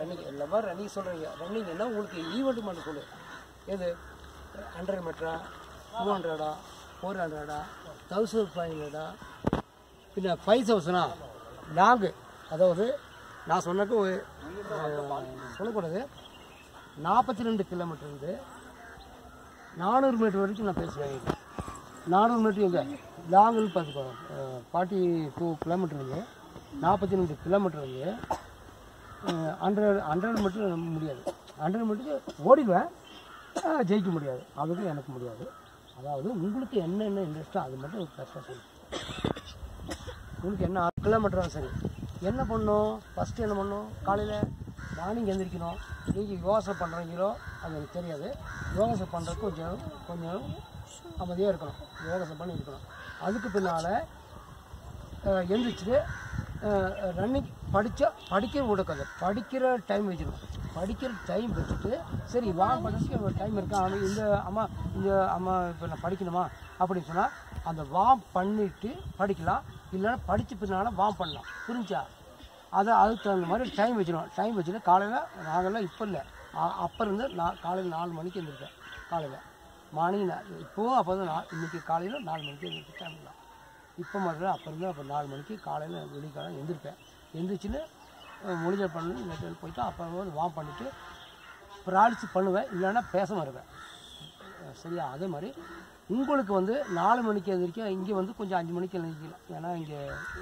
Running எல்லாமே running சொல்கிறீங்க running என்ன உங்களுக்கு ஈவெண்ட் மட்டும் சொல்லு எது ஹண்ட்ரட் மீட்டரா டூ ஹண்ட்ரடா ஃபோர் ஹண்ட்ரடா தௌசண்ட் ஃபைவ் ஹண்ட்ரடா பின்ன ஃபைவ் தௌசண்டா லாங்கு அதாவது நான் சொன்னக்கு ஒரு, அஹ், சொல்லக்கூடாது நாற்பத்தி ரெண்டு கிலோமீட்டர் இருந்து நானூறு மீட்டர் வரைக்கும் நான் பேசுவேன் நானூறு மீட்டர் எங்கே லாங்குன்னு பார்த்துக்கோ ஃபார்ட்டி டூ கிலோமீட்டர் இருந்து நாற்பத்தி ரெண்டு கிலோமீட்டர் இருந்து ஹண்ட்ரட் ஹண்ட்ரட் மீட்டர் முடியாது ஹண்ட்ரட் மீட்டருக்கு ஓடிடுவேன் அஹ், ஜெயிக்க முடியாது அதுக்கு எனக்கு முடியாது அதாவது உங்களுக்கு என்னென்ன இன்ட்ரெஸ்ட்டோ அது மட்டும் கரெக்டாக சொல்லு உங்களுக்கு என்ன கிலோமீட்டரும் சரி என்ன பண்ணணும் ஃபஸ்ட்டு என்ன பண்ணணும் காலையில் மார்னிங் எந்திரிக்கணும் நீங்கள் யோசனை பண்ணுறீங்களோ அது எனக்கு தெரியாது யோகாசனம் பண்ணுறதுக்கு கொஞ்சம் கொஞ்சம் அமைதியாக இருக்கணும் யோகாசனம் பண்ணி இருக்கணும் அதுக்கு பின்னால் எந்திரிச்சிட்டு ரன்னிங் படித்தா படிக்கிற விடக்கூடாது படிக்கிற டைம் வச்சுக்கணும் படிக்கிற டைம் வச்சுட்டு சரி வா படிக்க ஒரு டைம் இருக்கா ஆனால் இந்த அம்மா இந்த அம்மா இப்போ நான் படிக்கணுமா அப்படின்னு சொன்னால் அந்த வாம் பண்ணிட்டு படிக்கலாம் இல்லைன்னா படித்த பின்னால் வாம் பண்ணலாம் புரிஞ்சா அதை அதுக்கு தகுந்த மாதிரி டைம் வச்சிடும் டைம் வச்சுட்டு காலையில் நாங்கள்லாம் இப்போ இல்லை அப்போ இருந்து நான் காலையில் நாலு மணிக்கு எழுந்திருக்கேன் காலையில் மார்னிங் இப்போவும் அப்போ தான் நான் இன்றைக்கி காலையில் நாலு மணிக்கு எழுந்திருக்க டைம் தான் இப்போ மட்டும் அப்போ இருந்து அப்போ நாலு மணிக்கு காலையில் வெள்ளிக்காலம் எந்திரிப்பேன் எந்திரிச்சின்னு அஹ், முடிஞ்ச பண்ணி நெட்டில் போயிட்டு அப்புறம் வந்து வாம் பண்ணிவிட்டு ப்ராக்டிஸ் பண்ணுவேன் இல்லைன்னா பேச வருவேன் அஹ், சரியா அதே மாதிரி உங்களுக்கு வந்து நாலு மணிக்கு எழுந்திரிக்க இங்கே வந்து கொஞ்சம் அஞ்சு மணிக்கு எழுந்திரிக்கலாம் ஏன்னா இங்கே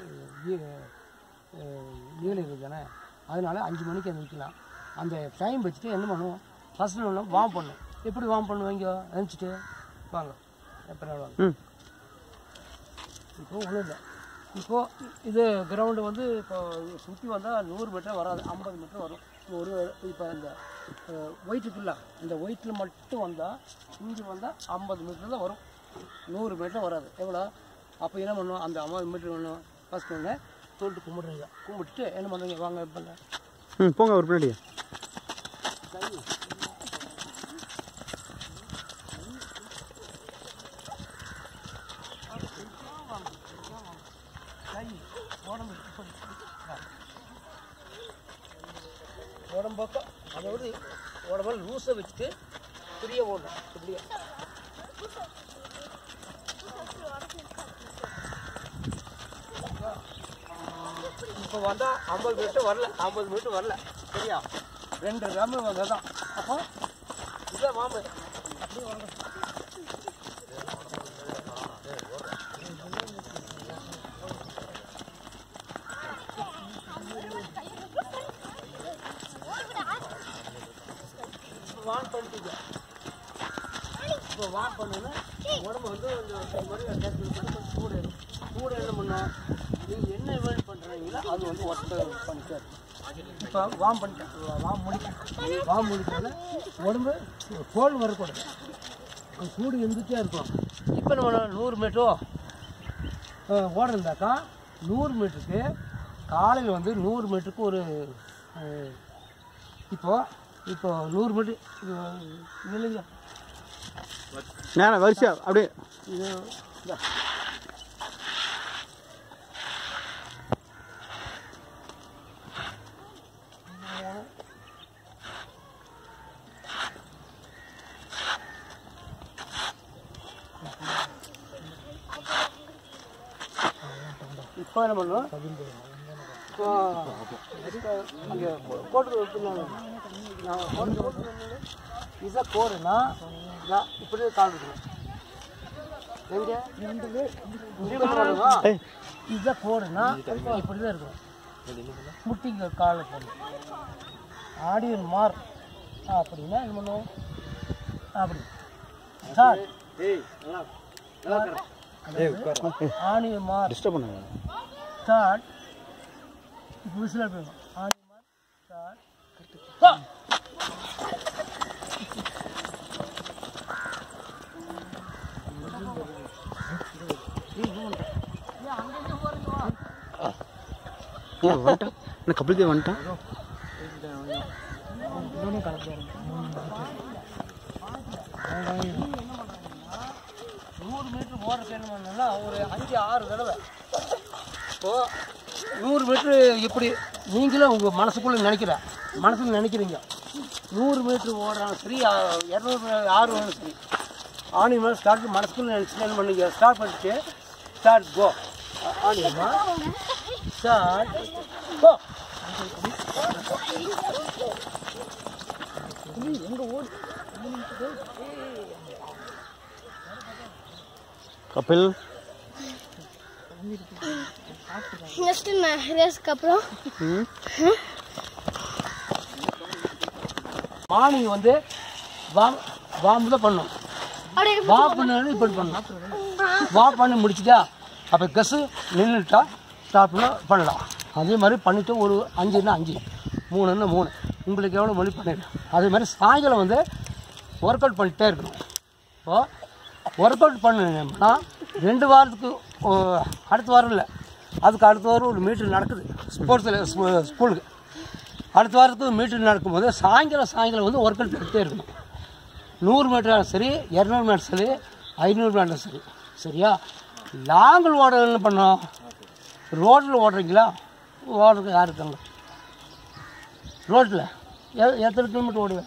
நீலகிரி தானே அதனால அஞ்சு மணிக்கு எழுந்திரிக்கலாம் அந்த டைம் வச்சுட்டு என்ன பண்ணுவோம் ஃபஸ்ட்டு ஒன்று வாம் பண்ணும் எப்படி வாம் பண்ணுவீங்க எழுந்திரிச்சிட்டு வாங்க எப்போ வாங்க ம் இப்போ ஒன்றும் இல்லை இப்போ இது கிரவுண்டு வந்து இப்போ சுற்றி வந்தால் நூறு மீட்டர் வராது ஐம்பது மீட்டர் வரும் இப்போ ஒரு இப்போ இந்த ஒயிட் இருக்குல்ல இந்த ஒயிட்டில் மட்டும் வந்தால் இங்கே வந்தால் ஐம்பது மீட்டர் தான் வரும் நூறு மீட்டர் வராது எவ்வளோ அப்போ என்ன பண்ணுவோம் அந்த ஐம்பது மீட்டர் ஒன்று ஃபஸ்ட் ஒன்று தொட்டு கும்பிடுறீங்க கும்பிட்டுட்டு என்ன பண்ணுறீங்க வாங்க இப்போ ம் போங்க ஒரு பின்னாடி கை உடம்பு இப்படி வா. உடம்பு பக்கம் அதாவது உடம்பு லூஸை வச்சுட்டு ஃப்ரீயாக ஓடணும் இப்படியே இப்போ வந்தால் ஐம்பது மீட்டர் வரல ஐம்பது மீட்டர் வரல சரியா ரெண்டு கிராம் வந்தால் தான் அப்போ இதான் மாம்பு அப்படியே வாங்க வான் பண்ணிட்டீங்க இப்போ வான் பண்ணுன்னா உடம்பு வந்து கொஞ்சம் ஒரு மாதிரி அட்டாச் பண்ணி கொஞ்சம் சூடு ஏறும். சூடு என்ன பண்ணும் நீங்கள் என்ன இவெண்ட் பண்ணுறீங்களோ அது வந்து ஒர்க் பண்ணிக்காது இப்போ வாம் பண்ணிட்டேன் வாம் முடிக்க வாம் முடிக்கிறத உடம்பு கோல் வரக்கூடாது அந்த சூடு இருந்துகிட்டே இருக்கும் இப்போ நம்ம நூறு மீட்டரோ ஓடுறதாக்கா நூறு மீட்டருக்கு காலையில் வந்து நூறு மீட்டருக்கு ஒரு அஹ், இப்போ இப்போ நூறு மீட்டர் இது இது இல்லைங்க நேரம் வரிசையா அப்படியே இது இந்தா. இப்போ என்ன பண்ணுவோம் இப்போ அங்கே கோட்டு பின்னாடி நான் கோட்டு கோட்டு இதான் கோடுனா நான் இப்படியே கால் இருக்கணும் எங்க இங்க போடுமா ஏய் இதான் கோடுனா இப்படி தான் இருக்கும் முட்டிங்க காலை போடணும் ஆடியன் மார் அப்படின்னா என்ன பண்ணுவோம் அப்படி சார் ஆணியன் மார் டிஸ்டர்ப் பண்ணாங்க ஸ்டார்ட் இப்போ விசில் போயிடும் ஆணியன் மார் ஸ்டார்ட் ஏன் வந்துட்டான் என்ன கபில் தேவ் வந்துட்டான் நூறு மீட்டர் ஓடுறதுக்கு என்ன பண்ணணும்னா ஒரு அஞ்சு ஆறு தடவை இப்போ நூறு மீட்ரு எப்படி நீங்களும் உங்கள் மனசுக்குள்ளே நினைக்கிற மனசில் நினைக்கிறீங்க நூறு மீட்ரு ஓடுறாங்க சரி இரநூறு ஆறு வேணும் சரி ஆணி மேலே ஸ்டார்ட் மனசுக்குள்ளே நினச்சி என்ன பண்ணுங்க ஸ்டார்ட் பண்ணிட்டு ஸ்டார்ட் கோ ஆணியம்மா ஸ்டார்ட் கோ கபில் நெக்ஸ்ட் ரேஸ்க்கு அப்புறம் ம் மார்னிங் வந்து வாம் வாம் தான் பண்ணும் அப்படியே வா பண்ணது இப்படி பண்ணணும் வா பண்ணி முடிச்சிட்டா அப்போ கஸ்ஸு நின்றுட்டா ஸ்டாப் பண்ணலாம் அதே மாதிரி பண்ணிவிட்டு ஒரு அஞ்சுன்னா அஞ்சு மூணுன்னா மூணு உங்களுக்கு எவ்வளோ மொழி பண்ணிடலாம் அதே மாதிரி சாயங்காலம் வந்து ஒர்க் அவுட் பண்ணிட்டே இருக்கணும் இப்போ ஒர்க் அவுட் பண்ணணும்னா ரெண்டு வாரத்துக்கு ஓ, அடுத்த வாரம் இல்லை அதுக்கு அடுத்த வாரம் ஒரு மீட்டிங் நடக்குது ஸ்போர்ட்ஸில் ஸ்கூலுக்கு அடுத்த வாரத்துக்கு மீட்டிங் நடக்கும்போது சாயங்காலம் சாயங்காலம் வந்து ஒர்க் அவுட் பண்ணிட்டே இருக்கணும் நூறு மீட்டர் சரி இரநூறு மீட்டர் சரி ஐநூறு மீட்டர் சரி சரியா லாங்கில் ஓட என்ன பண்ணோம் ரோட்டில் ஓடுறீங்களா ஓடுறதுக்கு யார் இருக்காங்க ரோட்டில் எ எத்தனை கிலோமீட்டர் ஓடுவேன்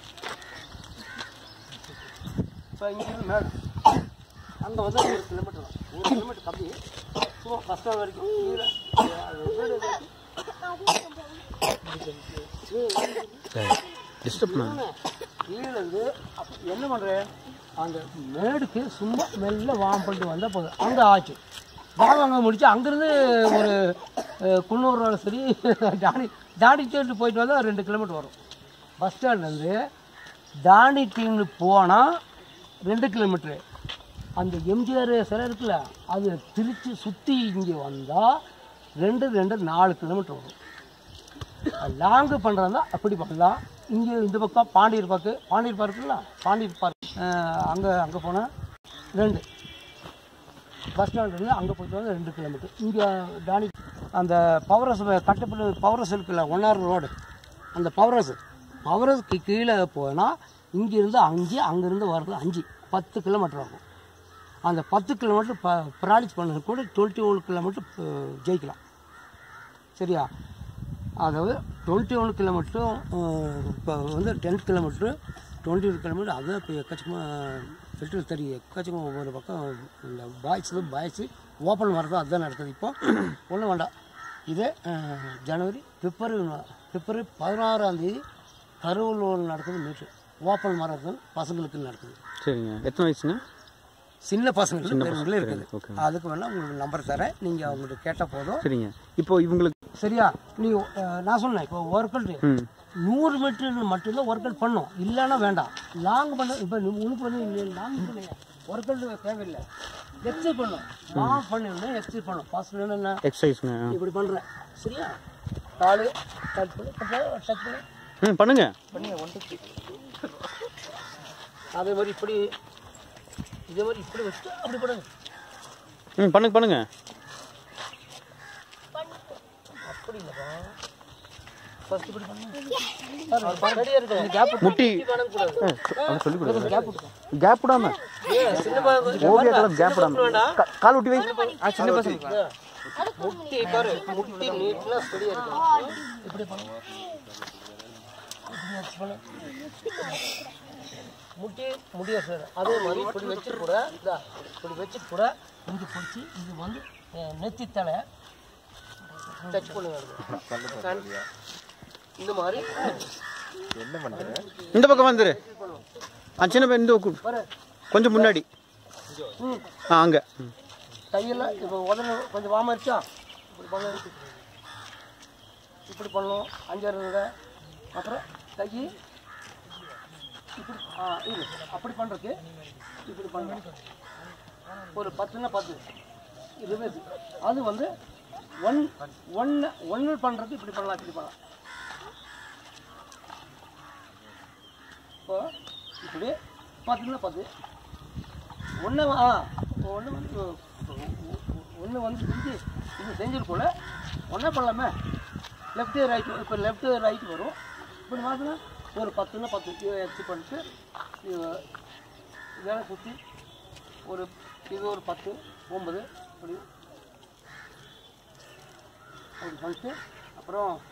இப்போ இங்கே மேலே அங்கே வந்து ஒரு கிலோமீட்டர் தான். ஒரு கிலோமீட்டர் கம்மி சும்மா ஃபஸ்ட் ஸ்டாண்ட் வரைக்கும் கீழே அது வீடு வரைக்கும் டிஸ்டர்ப் பண்ண கீழே இருந்து அப்ப என்ன பண்ணுறேன் அந்த மேடுக்கு சும்மா மெல்ல வாம் பண்ணிட்டு வந்தால் போதும் அங்கே ஆச்சு வாம் அங்கே முடிச்சு அங்கேருந்து ஒரு அஹ், குன்னூர் ரோடு சரி தாண்டி தாண்டி தேடி போயிட்டு வந்தால் ரெண்டு கிலோமீட்டர் வரும் பஸ் ஸ்டாண்ட்லேருந்து தாண்டி டீம்னு போனால் ரெண்டு கிலோமீட்ரு அந்த எம்ஜிஆர் சிலை இருக்குல்ல அது திருச்சி சுற்றி இங்கே வந்தால் ரெண்டு ரெண்டு நாலு கிலோமீட்டர் வரும் லாங்கு பண்ணுறதா அப்படி பண்ணலாம் இங்கே இந்த பக்கம் பாண்டியர் பார்க்கு பாண்டியர் பார்க்குல்ல பாண்டியர் பார்க் அங்கே அங்கே போனால் ரெண்டு பஸ் ஸ்டாண்ட்லேருந்து அங்கே போயிட்டு வந்து ரெண்டு கிலோமீட்டர் இங்கே தானி அந்த பவரஸ் கட்டப்பட்டு பவரஸ் இருக்குல்ல ஒன்னார் ரோடு அந்த பவரஸ் பவரஸ்க்கு கீழே போனால் இங்கேருந்து அஞ்சு அங்கேருந்து வர்றது அஞ்சு பத்து கிலோமீட்டர் ஆகும் அந்த பத்து கிலோமீட்டர் ப ப்ராக்டிஸ் பண்ணது கூட டுவெண்ட்டி ஒன் கிலோமீட்டர் ஜெயிக்கலாம் சரியா அதாவது டுவெண்ட்டி ஒன் கிலோமீட்டரும் இப்போ வந்து ten kilometre twenty one kilometre அதை இப்போ எக்கச்சக்கமாக ஃபில்டர் தெரியும் எக்கச்சக்கமாக ஒவ்வொரு பக்கம் இந்த பாய்ஸ் பாய்ஸு ஓப்பன் வரதோ அதுதான் நடக்குது இப்போ ஒன்றும் வேண்டாம் இது அஹ், ஜனவரி பிப்ரவரி ம- பிப்ரவரி பதினாறாம் தேதி கருவலூர் நடக்குது மீட்ரு ஓப்பன் மரத்தில் பசங்களுக்கு நடக்குது சரிங்க எத்தனை வயசுங்க சின்ன பசங்களுக்கு பெரியவங்களே இருக்குது ஓகே. அதுக்கு வேணால் உங்களுக்கு நம்பர் தரேன் நீங்கள் அவங்கள்ட்ட கேட்டால் போதும் சரிங்க இப்போ இவங்களுக்கு சரியா நீ அஹ், நான் சொன்னேன் இப்போ ஒர்க் அவுட் ம் நூறு மீட்டர் மட்டும்தான் ஒர்க் அவுட் பண்ணும் இல்லைன்னா வேண்டாம் லாங் பண்ண இப்போ உனக்கு வந்து லாங் பண்ணுங்க ஒர்க் அவுட் தேவையில்லை எக்ஸசைஸ் பண்ணும் லாங் பண்ணணும்னா எக்ஸசைஸ் பண்ணும் ஃபர்ஸ்ட் என்ன எக்ஸசைஸ்ங்க இப்படி பண்ணுறேன் சரியா காலு டச் பண்ணி டச் பண்ணி ம் பண்ணுங்க பண்ணி ஒன் டூ அதே மாதிரி இப்படி இதே மாதிரி இப்படி வச்சுட்டு அப்படி பண்ணுங்க ம் பண்ணுங்க பண்ணுங்க அப்படி இல்லைப்பா ஃபர்ஸ்ட் இப்படி பண்ணுங்க ரெடியாக இருக்கு இந்த கேப் முட்டி பண்ணக்கூடாது அவன் சொல்லி கொடுங்க கேப் விட்டுக்கோ கேப் விடாம ஏன் சின்ன பசங்க ஓவியத்தில் கேப் விடாம கா- கால் விட்டு வை சின்ன பசங்க முட்டி பாரு முட்டி நீட்னா ஸ்டடியா இருக்கும் இப்படி பண்ணுங்க இப்படி வச்சு பண்ணு. முட்டி முடிய சார் அதே மாதிரி இப்படி வச்சு கூட இதா இப்படி வச்சு கூட இங்கே பிடிச்சி இது வந்து அஹ், நெத்தி தலை டச் பண்ணுங்க கண். இந்த மாதிரி இந்த பக்கம் வந்துரு ஆ சின்ன பையன் இந்த பக்கம். பாரு கொஞ்சம் முன்னாடி ம் ஆ அங்கே ம் கையில் இப்போ உடனே கொஞ்சம் வாம இருக்கா இப்படி பண்ண இப்படி பண்ணணும் அஞ்சாறு தடவை அப்புறம் கை இப்படி ஆ இது அப்படி பண்ணுறதுக்கு இப்படி பண்ணணும் ஒரு பத்துன்னா பத்து இருபது அது வந்து ஒன் ஒன்று ஒன்று பண்ணுறதுக்கு இப்படி பண்ணலாம் இப்படி பண்ணலாம் இப்போ இப்படி பத்துன்னா பத்து ஒன்று ஆ ஒன்று வந்து ஒன்று வந்து செஞ்சு இது செஞ்சிருக்கோல ஒன்றே பண்ணலாமே லெஃப்ட்டு ரைட்டு இப்போ லெஃப்ட்டு ரைட் வரும் இப்படி மாற்றினா ஒரு பத்துன்னா பத்து எக்ஸி பண்ணிட்டு இது வேலை சுற்றி ஒரு இது ஒரு பத்து ஒன்பது இப்படி அப்படி பண்ணிட்டு அப்புறம்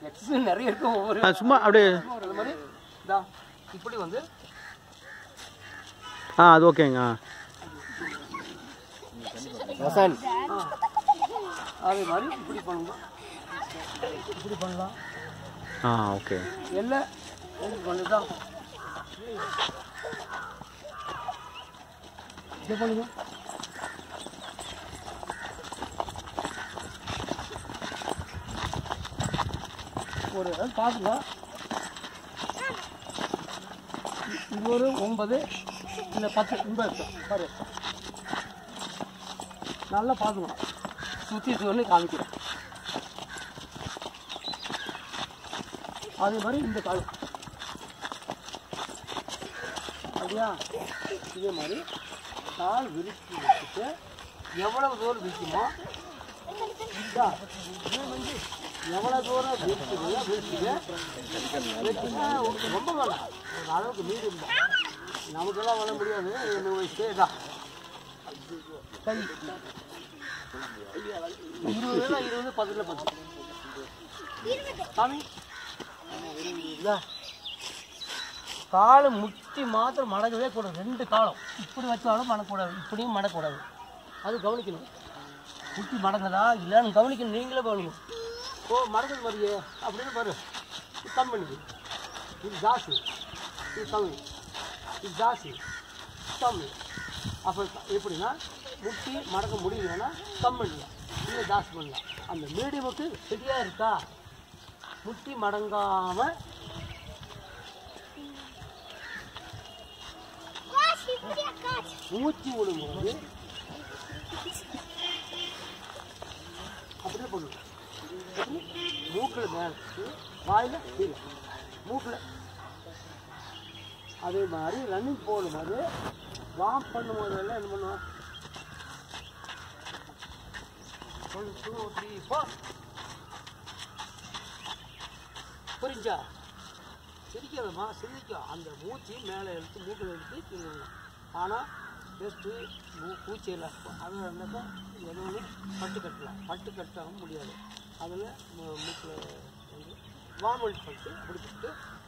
எக்ஸசைஸ் நிறைய இருக்கும் ஒவ்வொரு ஆ, சும்மா அப்படியே சும்மா ஒரு இது மாதிரி இதா இப்படி வந்து ஆ அது ஓகேங்க ஆ வசன் அதே மாதிரி இப்படி பண்ணலாம் இப்படி பண்ணலாம் ஆ ஓகே எல்லாம் எப்படி பண்ணுதான் இது பண்ணுங்க ஒரு பார்த்துங்க இது ஒரு ஒன்பது இல்லை பத்து இந்த பாரு நல்லா பார்த்துக்கலாம் சுற்றி சொல்லி காமிக்கிறேன் அதே மாதிரி இந்த கால் அப்படியா இதே மாதிரி கால் விரிச்சு வச்சுட்டு எவ்வளவு தூரம் விரிக்குமோ இதா, எவ்வளவு தூரம் விரிக்குதோ விரிச்சுட்டு வச்சுட்டா ரொம்ப வேண்டாம் ஒரு அளவுக்கு மீறி இருந்தா நமக்கெல்லாம் பண்ண முடியாது என்ன வயசு தான் கை இருபதுல இருபது பத்துல பத்து சாமி இதா. காலை முட்டி மாத்திரம் மடக்கவே கூடாது ரெண்டு காலம் இப்படி வச்சாலும் மடக்கூடாது இப்படியும் மடக்கூடாது அது கவனிக்கணும் முட்டி மடங்குதா இல்லைன்னு கவனிக்கணும் நீங்களே கவனிக்கணும் ஓ மடக்குது மாதிரியே அப்படின்னு பாரு இது கம்மி பண்ணிக்கு இது ஜாஸ்தி இது கம்மி இது ஜாஸ்தி கம்மி அப்போ எப்படின்னா முட்டி மடக்க முடியலன்னா கம்மி பண்ணலாம் இல்லை ஜாஸ்தி பண்ணலாம் அந்த மீடியமுக்கு சரியாக இருக்கா முட்டி மடங்காமல் மூச்சு விடும்போது அப்படியே பண்ணுங்க எப்படி? மூக்கில் மேலே வாயில் கீழே மூக்கில் அதே மாதிரி ரன்னிங் போடும்போது வாம் பண்ணும்போது எல்லாம் என்ன பண்ணுவோம் ஒன் டூ த்ரீ ஃபோர் புரிஞ்சா சிரிக்காதம்மா சிரிக்கும் அந்த மூச்சு மேலே எடுத்து மூக்கில் எடுத்து திங்கணும் ஆனால் பெஸ்ட்டு மூ பூச்சியில் அது இருந்தாக்கா எதுவுமே பட்டு கட்டலாம் பட்டு கட்டவும் முடியாது அதில் மூக்கில் வந்து வார்மல் பண்ணிட்டு அப்படி பண்ணிட்டு